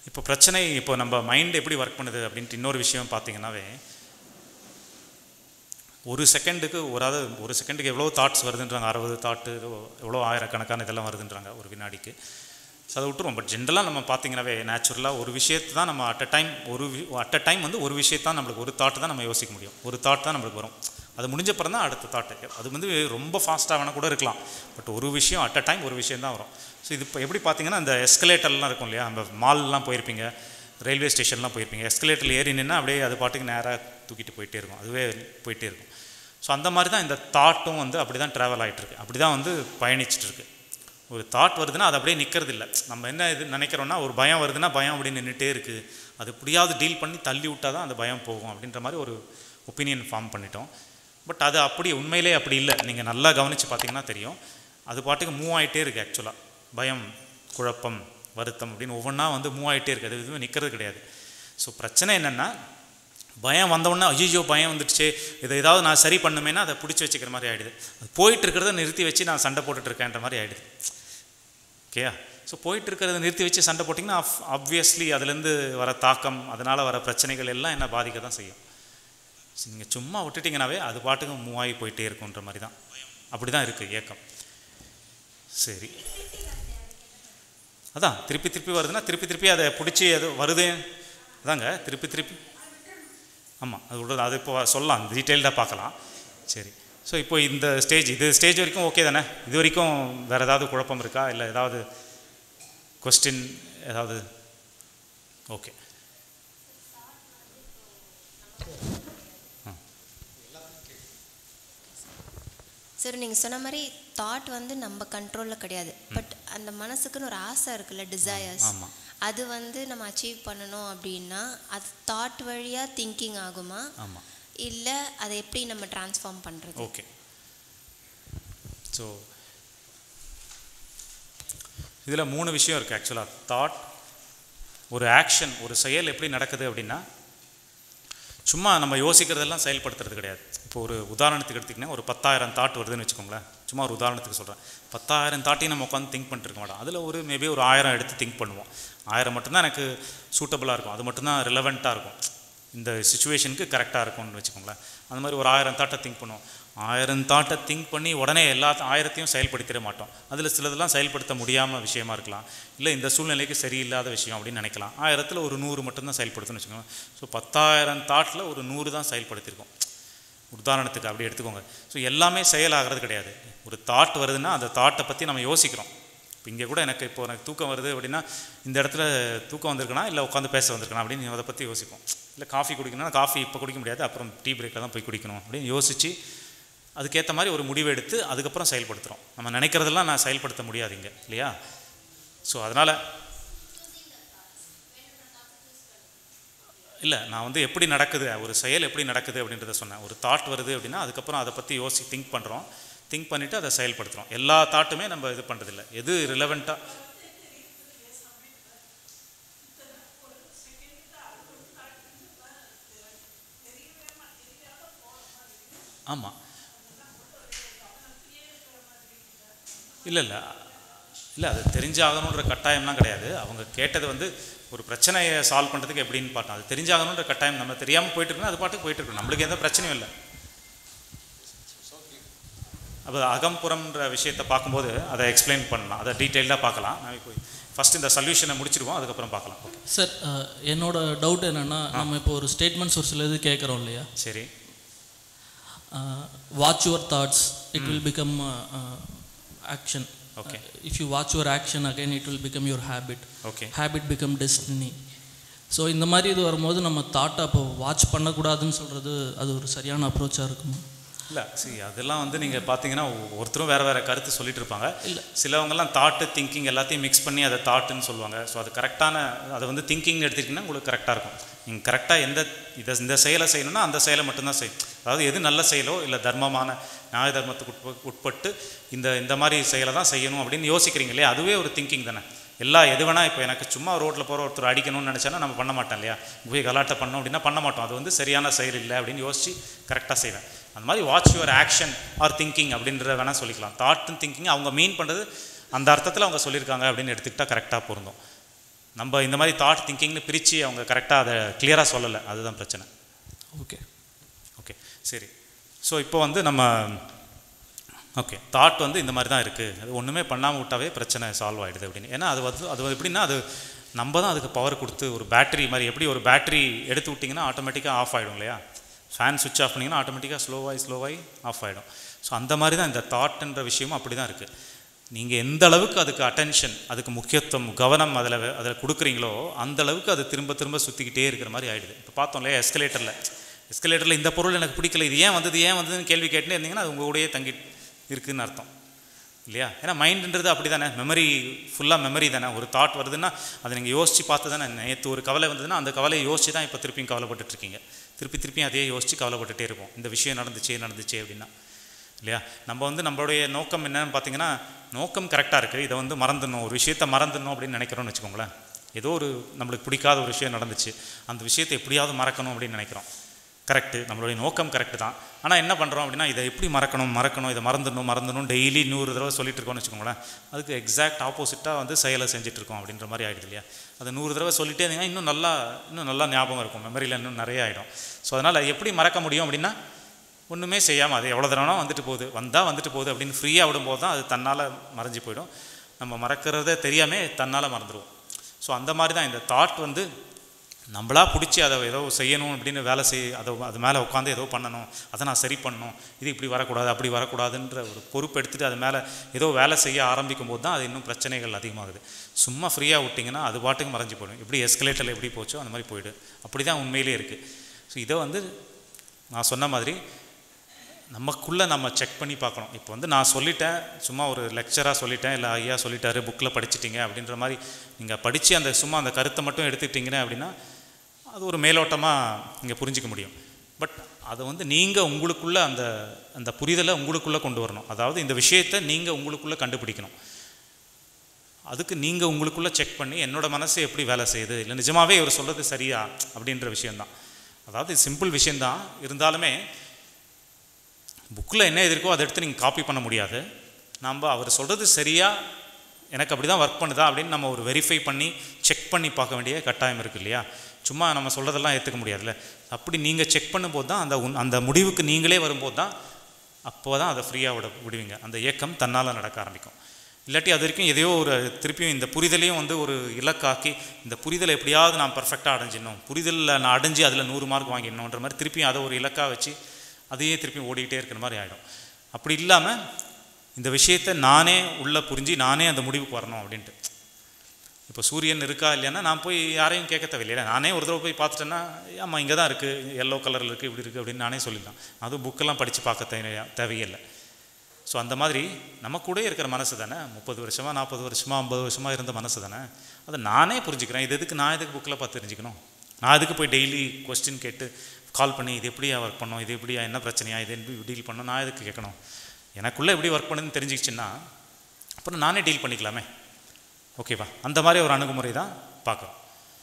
இப்போ பிரச்சனை இப்போ நம்ம மைண்ட் எப்படி ஒர்க் பண்ணுது அப்படின்ட்டு இன்னொரு விஷயம் பார்த்தீங்கன்னாவே ஒரு செகண்டுக்கு ஒரு அதாவது ஒரு செகண்டுக்கு எவ்வளோ தாட்ஸ் வருதுன்றாங்க அறுபது தாட்டு எவ்வளோ ஆயிரக்கணக்கான இதெல்லாம் வருதுன்றாங்க ஒரு வினாடிக்கு ஸோ அதை விட்டுருவோம் பட் ஜென்ரலாக நம்ம பார்த்தீங்கன்னாவே நேச்சுரலாக ஒரு விஷயத்தை தான் நம்ம அட் அ டைம் ஒரு அட் அ டைம் வந்து ஒரு விஷயத்தை தான் நம்மளுக்கு ஒரு தாட்டு தான் நம்ம யோசிக்க முடியும் ஒரு தாட் தான் நம்மளுக்கு வரும் அது முடிஞ்ச அப்புறம் தான் அடுத்த தாட்டு அது வந்து ரொம்ப ஃபாஸ்ட்டாக வேணால் கூட இருக்கலாம் பட் ஒரு விஷயம் அட் அ டைம் ஒரு விஷயம் தான் வரும் ஸோ இது இப்போ எப்படி பார்த்தீங்கன்னா இந்த எஸ்கலேட்டர்லாம் இருக்கும் இல்லையா நம்ம மால்லாம் போயிருப்பீங்க ரயில்வே ஸ்டேஷன்லாம் போயிருப்பீங்க எஸ்கலேட்டரில் ஏறி நின்னா அப்படியே அது பாட்டுக்கு நேராக தூக்கிட்டு போயிட்டே இருக்கும் அதுவே போயிட்டே இருக்கும் ஸோ அந்த மாதிரி தான் இந்த தாட்டும் வந்து அப்படி தான் ட்ராவல் ஆகிட்டுருக்கு அப்படி தான் வந்து பயணிச்சுட்டு இருக்கு ஒரு தாட் வருதுன்னா அது அப்படியே நிற்கிறது இல்லை நம்ம என்ன இது நினைக்கிறோன்னா ஒரு பயம் வருதுன்னா பயம் அப்படியே நின்றுட்டே இருக்குது அது எப்படியாவது டீல் பண்ணி தள்ளி விட்டால் தான் அந்த பயம் போகும் அப்படின்ற மாதிரி ஒரு ஒப்பீனியன் ஃபார்ம் பண்ணிட்டோம் பட் அது அப்படி உண்மையிலே அப்படி இல்லை நீங்கள் நல்லா கவனித்து பார்த்தீங்கன்னா தெரியும் அது பாட்டுக்கு மூவ் ஆகிட்டே இருக்குது ஆக்சுவலாக பயம் குழப்பம் வருத்தம் அப்படின்னு ஒவ்வொன்றா வந்து மூவ் ஆகிட்டே இருக்குது அது எதுவுமே நிற்கிறது கிடையாது ஸோ பிரச்சனை என்னென்னா பயம் வந்தவுடனே ஐயோ பயம் வந்துடுச்சு இதை ஏதாவது நான் சரி பண்ணுமேனா அதை பிடிச்சி வச்சுக்கிற மாதிரி ஆகிடுது அது போயிட்டு இருக்கிறத நிறுத்தி வச்சு நான் சண்டை போட்டுட்டு இருக்கேன்ற மாதிரி ஆகிடுது ஓகேயா ஸோ போயிட்டு இருக்கிறத நிறுத்தி வச்சு சண்டை போட்டிங்கன்னா ஆப்வியஸ்லி அதுலேருந்து வர தாக்கம் அதனால் வர பிரச்சனைகள் எல்லாம் என்ன பாதிக்க தான் செய்யும் நீங்கள் சும்மா விட்டுட்டிங்கனாவே அது பாட்டுக்கு மூவ் ஆகி போயிட்டே இருக்குன்ற மாதிரி தான் அப்படி தான் இருக்குது ஏக்கம் சரி அதான் திருப்பி திருப்பி வருதுன்னா திருப்பி திருப்பி அதை பிடிச்சி அது வருது அதாங்க திருப்பி திருப்பி ஆமாம் அது விடுறது அது இப்போ சொல்லலாம் டீட்டெயில்டாக பார்க்கலாம் சரி ஸோ இப்போ இந்த ஸ்டேஜ் இது ஸ்டேஜ் வரைக்கும் ஓகே தானே இது வரைக்கும் வேறு ஏதாவது குழப்பம் இருக்கா இல்லை ஏதாவது கொஸ்டின் ஏதாவது ஓகே சார் நீங்கள் சொன்ன மாதிரி தாட் வந்து நம்ம கண்ட்ரோலில் கிடையாது பட் அந்த மனசுக்குன்னு ஒரு ஆசை இருக்குல்ல டிசையர்ஸ் ஆமாம் அது வந்து நம்ம அச்சீவ் பண்ணணும் அப்படின்னா அது தாட் வழியாக திங்கிங் ஆகுமா ஆமாம் இல்லை அதை எப்படி நம்ம ட்ரான்ஸ்ஃபார்ம் பண்ணுறது ஓகே ஸோ இதில் மூணு விஷயம் இருக்குது ஆக்சுவலாக தாட் ஒரு ஆக்ஷன் ஒரு செயல் எப்படி நடக்குது அப்படின்னா சும்மா நம்ம யோசிக்கிறதெல்லாம் செயல்படுத்துறது கிடையாது இப்போ ஒரு உதாரணத்துக்கு எடுத்திங்கன்னா ஒரு பத்தாயிரம் தாட் வருதுன்னு வச்சுக்கோங்களேன் சும்மா ஒரு உதாரணத்துக்கு சொல்கிறேன் பத்தாயிரம் தாட்டையும் நம்ம உட்காந்து திங்க் பண்ணிட்டு இருக்க மாட்டோம் அதில் ஒரு மேபி ஒரு ஆயிரம் எடுத்து திங்க் பண்ணுவோம் ஆயிரம் மட்டும்தான் எனக்கு சூட்டபுளாக இருக்கும் அது மட்டும்தான் ரிலவெண்ட்டாக இருக்கும் இந்த சுச்சுவேஷனுக்கு கரெக்டாக இருக்கும்னு வச்சுக்கோங்களேன் அந்த மாதிரி ஒரு ஆயிரம் தாட்டை திங்க் பண்ணுவோம் ஆயிரம் தாட்டை திங்க் பண்ணி உடனே எல்லா ஆயிரத்தையும் செயல்படுத்திட மாட்டோம் அதில் சிலதெல்லாம் செயல்படுத்த முடியாமல் விஷயமா இருக்கலாம் இல்லை இந்த சூழ்நிலைக்கு சரியில்லாத விஷயம் அப்படின்னு நினைக்கலாம் ஆயிரத்தில் ஒரு நூறு மட்டும்தான் செயல்படுத்துன்னு வச்சுக்கோங்க ஸோ பத்தாயிரம் தாட்டில் ஒரு நூறு தான் செயல்படுத்தியிருக்கோம் உதாரணத்துக்கு அப்படி எடுத்துக்கோங்க ஸோ எல்லாமே செயலாகிறது கிடையாது ஒரு தாட் வருதுன்னா அந்த தாட்டை பற்றி நம்ம யோசிக்கிறோம் இப்போ இங்கே கூட எனக்கு இப்போ எனக்கு தூக்கம் வருது அப்படின்னா இந்த இடத்துல தூக்கம் வந்திருக்கனா இல்லை உட்காந்து பேச வந்திருக்கனா அப்படின்னு அதை பற்றி யோசிப்போம் இல்லை காஃபி குடிக்கணும்னா காஃபி இப்போ குடிக்க முடியாது அப்புறம் டீ பிரேக்கில் தான் போய் குடிக்கணும் அப்படின்னு யோசித்து அதுக்கேற்ற மாதிரி ஒரு முடிவு எடுத்து அதுக்கப்புறம் செயல்படுத்துகிறோம் நம்ம நினைக்கிறதெல்லாம் நான் செயல்படுத்த முடியாது இங்கே இல்லையா ஸோ அதனால் இல்லை நான் வந்து எப்படி நடக்குது ஒரு செயல் எப்படி நடக்குது அப்படின்றத சொன்னேன் ஒரு தாட் வருது அப்படின்னா அதுக்கப்புறம் அதை பற்றி யோசி திங்க் பண்ணுறோம் திங்க் பண்ணிவிட்டு அதை செயல்படுத்துகிறோம் எல்லா தாட்டுமே நம்ம இது பண்ணுறதில்ல எது ரிலவெண்ட்டாக ஆமாம் இல்லை இல்லை இல்லை அது தெரிஞ்சாகணுன்ற கட்டாயம்லாம் கிடையாது அவங்க கேட்டது வந்து ஒரு பிரச்சனையை சால்வ் பண்ணுறதுக்கு எப்படின்னு பார்த்தோம் அது தெரிஞ்சாகணுன்ற கட்டாயம் நம்ம தெரியாமல் போயிட்டு இருக்கோம் அது பாட்டுக்கு போயிட்டு இருக்கோம் நம்மளுக்கு எந்த பிரச்சனையும் இல்லை அப்போ அகம்புறம்ன்ற விஷயத்தை பார்க்கும்போது அதை எக்ஸ்பிளைன் பண்ணலாம் அதை டீட்டெயில்டாக பார்க்கலாம் நான் இப்போ ஃபஸ்ட் இந்த சொல்யூஷனை முடிச்சிடுவோம் அதுக்கப்புறம் பார்க்கலாம் ஓகே சார் அஹ், என்னோட டவுட் என்னென்னா நம்ம இப்போ ஒரு ஸ்டேட்மெண்ட்ஸ் ஒரு சில இது கேட்குறோம் இல்லையா சரி watch your thoughts it will become action Okay. If you watch your action again it will become your habit okay habit become destiny so இந்த மாதிரி இது வரும்போது நம்ம தாட்டை அப்போ வாட்ச் பண்ணக்கூடாதுன்னு சொல்கிறது அது ஒரு சரியான அப்ரோச்சாக இருக்குமா இல்லை சரி அதெல்லாம் வந்து நீங்கள் பார்த்தீங்கன்னா ஒ- ஒருத்தரும் வேறு வேறு கருத்து சொல்லிட்டு இருப்பாங்க இல்ல. சிலவங்கெல்லாம் தாட்டு திங்கிங் எல்லாத்தையும் மிக்ஸ் பண்ணி அதை தாட்டுன்னு சொல்லுவாங்க ஸோ அது கரெக்டான அதை வந்து திங்கிங்னு எடுத்துக்கிட்டிங்கன்னா உங்களுக்கு கரெக்டாக இருக்கும் நீங்கள் கரெக்டாக எந்த இதை இந்த செயலை செய்யணும்னா அந்த செயலை மட்டும்தான் செய்யும் அதாவது எது நல்ல செயலோ இல்லை தர்மமான நியாய தர்மத்துக்கு உட்ப உட்பட்டு இந்த இந்த மாதிரி செயலை தான் செய்யணும் அப்படின்னு யோசிக்கிறீங்க இல்லையா அதுவே ஒரு திங்கிங் தானே எல்லா எது வேணால் இப்போ எனக்கு சும்மா ரோட்டில் போகிற ஒருத்தர் அடிக்கணும்னு நினச்சாலும் நம்ம பண்ண மாட்டோம் இல்லையா போய் கலாட்டை பண்ணோம் அப்படின்னா பண்ண மாட்டோம் அது வந்து சரியான செயல் இல்லை அப்படின்னு யோசித்து கரெக்டாக செய்வேன் அந்த மாதிரி watch your action or thinking அப்படின்றத வேணால் சொல்லிக்கலாம் தாட் திங்கிங் அவங்க மீன் பண்ணுறது அந்த அர்த்தத்தில் அவங்க சொல்லியிருக்காங்க அப்படின்னு எடுத்துக்கிட்டால் கரெக்டாக பொருந்தும் நம்ம இந்த மாதிரி தாட் திங்கிங்னு பிரித்து அவங்க கரெக்டாக அதை கிளியராக சொல்லலை அதுதான் பிரச்சனை ஓகே ஓகே சரி ஸோ இப்போ வந்து நம்ம ஓகே தாட் வந்து இந்த மாதிரி தான் இருக்குது அது ஒன்றுமே பண்ணாமல் விட்டாவே பிரச்சனை சால்வ் ஆகிடுது அப்படின்னு ஏன்னா அது வந்து அது எப்படின்னா அது நம்ம தான் அதுக்கு பவர் கொடுத்து ஒரு பேட்டரி மாதிரி எப்படி ஒரு பேட்டரி எடுத்து விட்டிங்கன்னா ஆட்டோமேட்டிக்காக ஆஃப் ஆகிடும் இல்லையா ஃபேன் சுவிட்ச் ஆஃப் பண்ணிங்கன்னா ஆட்டோமேட்டிக்காக ஸ்லோவாகி ஸ்லோவாகி ஆஃப் ஆகிடும் ஸோ அந்த மாதிரி தான் இந்த தாட்ன்ற விஷயமும் அப்படி தான் இருக்குது நீங்கள் எந்த அளவுக்கு அதுக்கு அட்டென்ஷன் அதுக்கு முக்கியத்துவம் கவனம் அதில் அதில் கொடுக்குறீங்களோ அந்த அளவுக்கு அது திரும்ப திரும்ப சுற்றிக்கிட்டே இருக்கிற மாதிரி ஆகிடுது இப்போ பார்த்தோம் இல்லையா எஸ்கலேட்டரில் எஸ்கலேட்டரில் இந்த பொருள் எனக்கு பிடிக்கல இது ஏன் வந்தது ஏன் வந்ததுன்னு கேள்வி கேட்டுனே இருந்தீங்கன்னா அது உங்கள் கூடயே தங்கி இருக்குதுன்னு அர்த்தம் இல்லையா ஏன்னா மைண்டுன்றது அப்படி தானே மெமரி ஃபுல்லாக மெமரி தானே ஒரு தாட் வருதுன்னா அதை நீங்கள் யோசித்து பார்த்து தானே நேற்று ஒரு கவலை வந்ததுன்னா அந்த கவலையை யோசிச்சு தான் இப்போ திருப்பியும் கவலைப்பட்டுட்டு இருக்கீங்க திருப்பி திருப்பியும் அதே யோசித்து கவலைப்பட்டுட்டே இருப்போம் இந்த விஷயம் நடந்துச்சே நடந்துச்சே அப்படின்னா இல்லையா நம்ம வந்து நம்மளுடைய நோக்கம் என்னன்னு பார்த்தீங்கன்னா நோக்கம் கரெக்டாக இருக்குது இதை வந்து மறந்துடணும் ஒரு விஷயத்தை மறந்துடணும் அப்படின்னு நினைக்கிறோம்னு வச்சுக்கோங்களேன் ஏதோ ஒரு நம்மளுக்கு பிடிக்காத ஒரு விஷயம் நடந்துச்சு அந்த விஷயத்தை எப்படியாவது மறக்கணும் அப்படின்னு நினைக்கிறோம் கரெக்டு நம்மளுடைய நோக்கம் கரெக்டு தான் ஆனால் என்ன பண்ணுறோம் அப்படின்னா இதை எப்படி மறக்கணும் மறக்கணும் இதை மறந்துடணும் மறந்துடணும் டெய்லி நூறு தடவை சொல்லிட்டு இருக்கோம்னு வச்சுக்கோங்களேன் அதுக்கு எக்ஸாக்ட் ஆப்போசிட்டாக வந்து செயலை செஞ்சுட்டு இருக்கோம் அப்படின்ற மாதிரி ஆகிடுது இல்லையா அதை நூறு தடவை சொல்லிட்டே இருந்தீங்கன்னா இன்னும் நல்லா இன்னும் நல்லா ஞாபகம் இருக்கும் மெமரியில் இன்னும் நிறைய ஆகிடும் ஸோ அதனால் எப்படி மறக்க முடியும் அப்படின்னா ஒன்றுமே செய்யாமல் அது எவ்வளோ தடவை வந்துட்டு போகுது வந்தால் வந்துட்டு போகுது அப்படின்னு ஃப்ரீயாக விடும்போது தான் அது தன்னால் மறைஞ்சு போயிடும் நம்ம மறக்கிறதே தெரியாமல் தன்னால் மறந்துடுவோம் ஸோ அந்த மாதிரி தான் இந்த தாட் வந்து நம்மளா பிடிச்சி அதை ஏதோ செய்யணும் அப்படின்னு வேலை செய் அதை அது மேலே உட்காந்து ஏதோ பண்ணணும் அதை நான் சரி பண்ணணும் இது இப்படி வரக்கூடாது அப்படி வரக்கூடாதுன்ற ஒரு பொறுப்பு எடுத்துகிட்டு அது மேலே ஏதோ வேலை செய்ய ஆரம்பிக்கும் போது தான் அது இன்னும் பிரச்சனைகள் அதிகமாகுது சும்மா ஃப்ரீயாக விட்டிங்கன்னா அது பாட்டுக்கு மறைஞ்சு போயிடும் எப்படி எஸ்கலேட்டரில் எப்படி போச்சோ அந்த மாதிரி போயிடும் அப்படி தான் உண்மையிலே இருக்குது ஸோ இதை வந்து நான் சொன்ன மாதிரி நமக்குள்ளே நம்ம செக் பண்ணி பார்க்கணும் இப்போ வந்து நான் சொல்லிட்டேன் சும்மா ஒரு லெக்சராக சொல்லிட்டேன் இல்லை ஐயா சொல்லிட்டாரு புக்கில் படிச்சிட்டிங்க அப்படின்ற மாதிரி நீங்கள் படித்து அந்த சும்மா அந்த கருத்தை மட்டும் எடுத்துக்கிட்டீங்க அப்படின்னா அது ஒரு மேலோட்டமாக நீங்கள் புரிஞ்சிக்க முடியும் பட் அதை வந்து நீங்கள் உங்களுக்குள்ளே அந்த அந்த புரிதலை உங்களுக்குள்ளே கொண்டு வரணும் அதாவது இந்த விஷயத்தை நீங்கள் உங்களுக்குள்ளே கண்டுபிடிக்கணும் அதுக்கு நீங்கள் உங்களுக்குள்ளே செக் பண்ணி என்னோட மனசு எப்படி வேலை செய்யுது இல்லை நிஜமாவே இவர் சொல்கிறது சரியா அப்படின்ற விஷயந்தான் அதாவது சிம்பிள் விஷயந்தான் இருந்தாலுமே புக்கில் என்ன எதிர்க்கோ அதை எடுத்து நீங்கள் காப்பி பண்ண முடியாது நம்ம அவர் சொல்கிறது சரியா எனக்கு அப்படி தான் ஒர்க் பண்ணுதா அப்படின்னு நம்ம ஒரு வெரிஃபை பண்ணி செக் பண்ணி பார்க்க வேண்டிய கட்டாயம் இருக்குது இல்லையா சும்மா நம்ம சொல்கிறதெல்லாம் ஏற்றுக்க முடியாதுல்ல அப்படி நீங்கள் செக் பண்ணும்போது தான் அந்த உன் அந்த முடிவுக்கு நீங்களே வரும்போது தான் அப்போ தான் அதை ஃப்ரீயாக விட விடுவீங்க அந்த இயக்கம் தன்னால் நடக்க ஆரம்பிக்கும் இல்லாட்டி அது வரைக்கும் எதையோ ஒரு திருப்பியும் இந்த புரிதலையும் வந்து ஒரு இலக்காக்கி இந்த புரிதலை எப்படியாவது நான் பர்ஃபெக்டாக அடைஞ்சிடணும் புரிதலில் நான் அடைஞ்சு அதில் நூறு மார்க் வாங்கிடணுன்ற மாதிரி திருப்பியும் அதை ஒரு இலக்காக வச்சு அதையே திருப்பி ஓடிக்கிட்டே இருக்கிற மாதிரி ஆகிடும் அப்படி இல்லாமல் இந்த விஷயத்தை நானே உள்ளே புரிஞ்சு நானே அந்த முடிவுக்கு வரணும் அப்படின்ட்டு இப்போ சூரியன் இருக்கா இல்லைன்னா நான் போய் யாரையும் கேட்க தேவையில்லை நானே ஒரு தடவை போய் பார்த்துட்டேன்னா ஆமாம் இங்கே தான் இருக்குது எல்லோ கலரில் இருக்குது இப்படி இருக்குது அப்படின்னு நானே சொல்லிடலாம் அதுவும் புக்கெல்லாம் படித்து பார்க்க தேவை தேவையில்லை ஸோ அந்த மாதிரி நம்ம கூட இருக்கிற மனசு தானே முப்பது வருஷமாக நாற்பது வருஷமாக ஐம்பது வருஷமாக இருந்த மனசு தானே அதை நானே புரிஞ்சுக்கிறேன் இது எதுக்கு நான் எதுக்கு புக்கில் பார்த்து தெரிஞ்சுக்கணும் நான் எதுக்கு போய் டெய்லி கொஸ்டின் கேட்டு கால் பண்ணி இது எப்படியா ஒர்க் பண்ணோம் இது எப்படியா என்ன பிரச்சனையா இது எப்படி டீல் பண்ணோம் நான் எதுக்கு கேட்கணும் எனக்குள்ளே எப்படி ஒர்க் பண்ணுதுன்னு தெரிஞ்சிக்கிச்சுன்னா அப்புறம் நானே டீல் பண்ணிக்கலாமே ஓகேவா அந்த மாதிரி ஒரு அணுகுமுறை தான் பார்க்குறோம்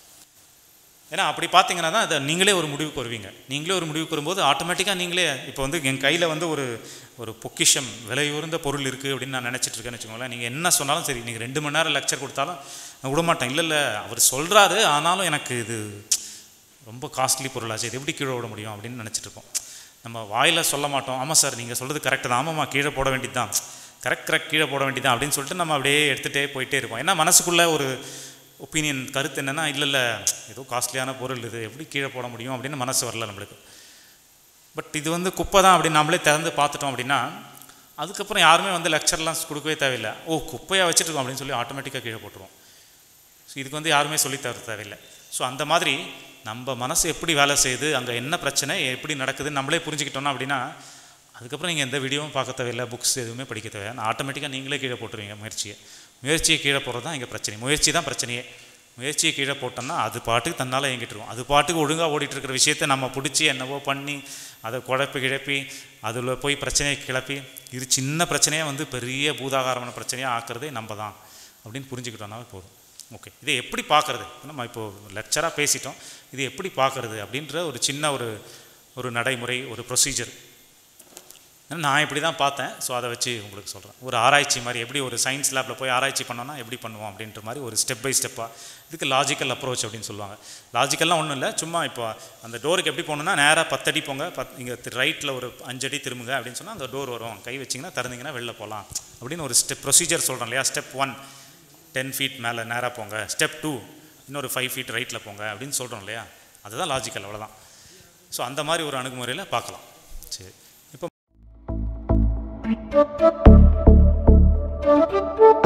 ஏன்னா அப்படி பார்த்தீங்கன்னா தான் அதை நீங்களே ஒரு முடிவுக்கு வருவீங்க நீங்களே ஒரு முடிவுக்கு வரும்போது ஆட்டோமேட்டிக்காக நீங்களே இப்போ வந்து என் கையில் வந்து ஒரு ஒரு பொக்கிஷம் விலையுறந்த பொருள் இருக்குது அப்படின்னு நான் நினச்சிட்டு இருக்கேன்னு வச்சுக்கோங்களேன் நீங்கள் என்ன சொன்னாலும் சரி நீங்கள் ரெண்டு மணி நேரம் லெக்சர் கொடுத்தாலும் நான் விட மாட்டேன் இல்லை இல்லை அவர் சொல்கிறாரு ஆனாலும் எனக்கு இது ரொம்ப காஸ்ட்லி பொருளாச்சு இது எப்படி கீழே விட முடியும் அப்படின்னு நினச்சிட்டு இருக்கோம் நம்ம வாயில் சொல்ல மாட்டோம் ஆமாம் சார் நீங்கள் சொல்கிறது கரெக்டு தான் ஆமாம்மா கீழே போட வேண்டியது தான் கரெக்ட் கரெக்ட் கீழே போட வேண்டியது அப்படின்னு சொல்லிட்டு நம்ம அப்படியே எடுத்துகிட்டே போயிட்டே இருக்கோம் ஏன்னா மனசுக்குள்ளே ஒரு ஒப்பீனியன் கருத்து என்னென்னா இல்லை இல்லை ஏதோ காஸ்ட்லியான பொருள் இது எப்படி கீழே போட முடியும் அப்படின்னு மனசு வரல நம்மளுக்கு பட் இது வந்து குப்பை தான் அப்படின்னு நம்மளே திறந்து பார்த்துட்டோம் அப்படின்னா அதுக்கப்புறம் யாருமே வந்து லெக்சர்லாம் கொடுக்கவே தேவையில்லை ஓ குப்பையாக வச்சுருக்கோம் அப்படின்னு சொல்லி ஆட்டோமேட்டிக்காக கீழே போட்டுருவோம் ஸோ இதுக்கு வந்து யாருமே சொல்லி தர தேவையில்லை ஸோ அந்த மாதிரி நம்ம மனசு எப்படி வேலை செய்யுது அங்கே என்ன பிரச்சனை எப்படி நடக்குதுன்னு நம்மளே புரிஞ்சுக்கிட்டோம்னா அப்படின்னா அதுக்கப்புறம் நீங்கள் எந்த வீடியோவும் பார்க்க தேவையில்லை புக்ஸ் எதுவுமே படிக்க தேவையில்லை ஆட்டோமேட்டிக்காக நீங்களே கீழே போட்டுருவீங்க முயற்சியை முயற்சியை கீழே போடுறது தான் இங்கே பிரச்சனை முயற்சி தான் பிரச்சனையே முயற்சியை கீழே போட்டோம்னா அது பாட்டுக்கு தன்னால் இயங்கிட்டு இருக்கும் அது பாட்டுக்கு ஒழுங்காக ஓடிட்டு இருக்கிற விஷயத்தை நம்ம பிடிச்சி என்னவோ பண்ணி அதை குழப்பி கிழப்பி அதில் போய் பிரச்சனையை கிளப்பி இது சின்ன பிரச்சனையாக வந்து பெரிய பூதாகாரமான பிரச்சனையாக ஆக்குறதே நம்ம தான் அப்படின்னு புரிஞ்சுக்கிட்டோம்னாவே போதும் ஓகே இதை எப்படி பார்க்குறது நம்ம இப்போது லெக்சராக பேசிட்டோம் இது எப்படி பார்க்குறது அப்படின்ற ஒரு சின்ன ஒரு ஒரு நடைமுறை ஒரு ப்ரொசீஜர் நான் இப்படி தான் பார்த்தேன் ஸோ அதை வச்சு உங்களுக்கு சொல்கிறேன் ஒரு ஆராய்ச்சி மாதிரி எப்படி ஒரு சயின்ஸ் லேபில் போய் ஆராய்ச்சி பண்ணோன்னா எப்படி பண்ணுவோம் அப்படின்ற மாதிரி ஒரு ஸ்டெப் பை ஸ்டெப்பாக இதுக்கு லாஜிக்கல் அப்ரோச் அப்படின்னு சொல்லுவாங்க லாஜிக்கல்லாம் ஒன்றும் இல்லை சும்மா இப்போ அந்த டோருக்கு எப்படி போகணுன்னா நேராக பத்தடி போங்க பத் இங்கே ரைட்டில் ஒரு அஞ்சடி திரும்புங்க அப்படின்னு சொன்னால் அந்த டோர் வரும் கை வச்சிங்கன்னா திறந்தீங்கன்னா வெளில போகலாம் அப்படின்னு ஒரு ஸ்டெப் ப்ரொசீஜர் சொல்கிறோம் இல்லையா ஸ்டெப் ஒன் டென் ஃபீட் மேலே நேராக போங்க ஸ்டெப் டூ இன்னொரு ஃபைவ் ஃபீட் ரைட்டில் போங்க அப்படின்னு சொல்கிறோம் இல்லையா அதுதான் லாஜிக்கல் அவ்வளோதான் ஸோ அந்த மாதிரி ஒரு அணுகுமுறையில் பார்க்கலாம் சரி இப்போ Thank you.